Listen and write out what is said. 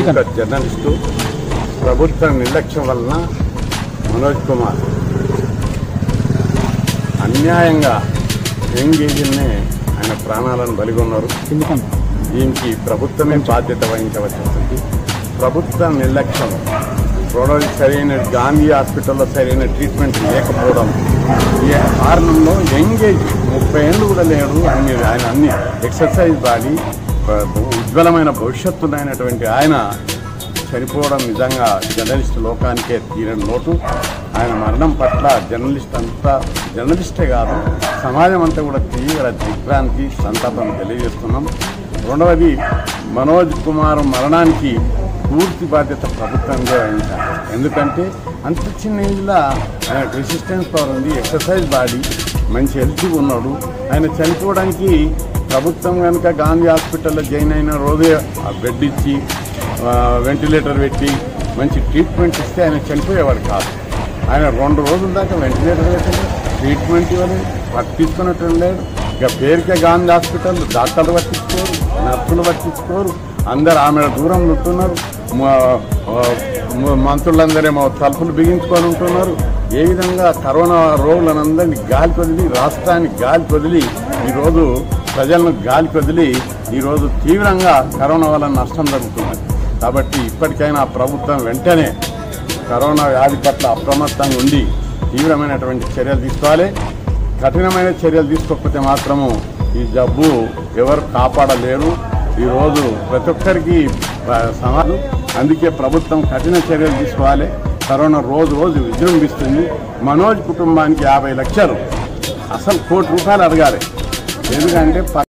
ఒక జర్నలిస్టు ప్రభుత్వ నిర్లక్ష్యం వలన మనోజ్ కుమార్ అన్యాయంగా యంగ్ ఏజ్నే ఆయన ప్రాణాలను బలిగొన్నారు దీనికి ప్రభుత్వమే బాధ్యత వహించవలసి వస్తుంది ప్రభుత్వ నిర్లక్ష్యం ప్రోడక్ట్ సరైన గాంధీ హాస్పిటల్లో సరైన ట్రీట్మెంట్ లేకపోవడం ఈ కారణంలో యంగ్ ఏజ్ ముప్పై ఏళ్ళు కూడా లేడు అన్ని ఆయన అన్ని ఎక్సర్సైజ్ బాడీ ఉజ్వలమైన భవిష్యత్తు అయినటువంటి ఆయన చనిపోవడం నిజంగా జర్నలిస్ట్ లోకానికే తీరని లోటు ఆయన మరణం పట్ల జర్నలిస్ట్ అంతా జర్నలిస్టే కాదు సమాజం అంతా కూడా తీవ్ర దిగ్భ్రాంతి సంతాపం తెలియజేస్తున్నాం రెండవది మనోజ్ కుమార్ మరణానికి పూర్తి బాధ్యత ప్రభుత్వంగా వహించాలి ఎందుకంటే అంత చిన్న ఏజ్లో ఆయన రెసిస్టెన్స్ పవర్ ఉంది ఎక్సర్సైజ్ బాడీ మంచి హెల్తీ ఉన్నాడు ఆయన చనిపోవడానికి ప్రభుత్వం కనుక గాంధీ హాస్పిటల్లో జాయిన్ అయిన రోజే ఆ బెడ్ ఇచ్చి ఆ, వెంటిలేటర్ పెట్టి మంచి ట్రీట్మెంట్ ఇస్తే ఆయన చనిపోయేవాడు కాదు ఆయన రెండు రోజుల దాకా వెంటిలేటర్ పెట్టలేదు ట్రీట్మెంట్ ఇవ్వలేదు పట్టించుకున్నట్టు లేదు ఇక పేరుకే గాంధీ హాస్పిటల్ డాక్టర్లు పట్టించుకోరు నర్సులు పట్టించుకోరు అందరు ఆమె దూరం ఉంటున్నారు మ- మ- మంత్రులందరేమో తలుపులు బిగించుకొని ఉంటున్నారు ఏ విధంగా కరోనా రోగులనందరినీ గాలి వదిలి రాష్ట్రాన్ని గాలి వదిలి ఈరోజు ప్రజలను గాలి వదిలి ఈరోజు తీవ్రంగా కరోనా వల్ల నష్టం జరుగుతుంది కాబట్టి ఇప్పటికైనా ప్రభుత్వం వెంటనే కరోనా వ్యాధి పట్ల అప్రమత్తంగా ఉండి తీవ్రమైనటువంటి చర్యలు తీసుకోవాలి కఠినమైన చర్యలు తీసుకోకపోతే మాత్రము ఈ జబ్బు ఎవరు కాపాడలేరు ఈరోజు ప్రతి ఒక్కరికి ఆ, సమాజం అందుకే ప్రభుత్వం కఠిన చర్యలు తీసుకోవాలి కరోనా రోజు రోజు విజృంభిస్తుంది మనోజ్ కుటుంబానికి యాభై లక్షలు అసలు కోటి రూపాయలు అడగాలి ఎందుకంటే ప-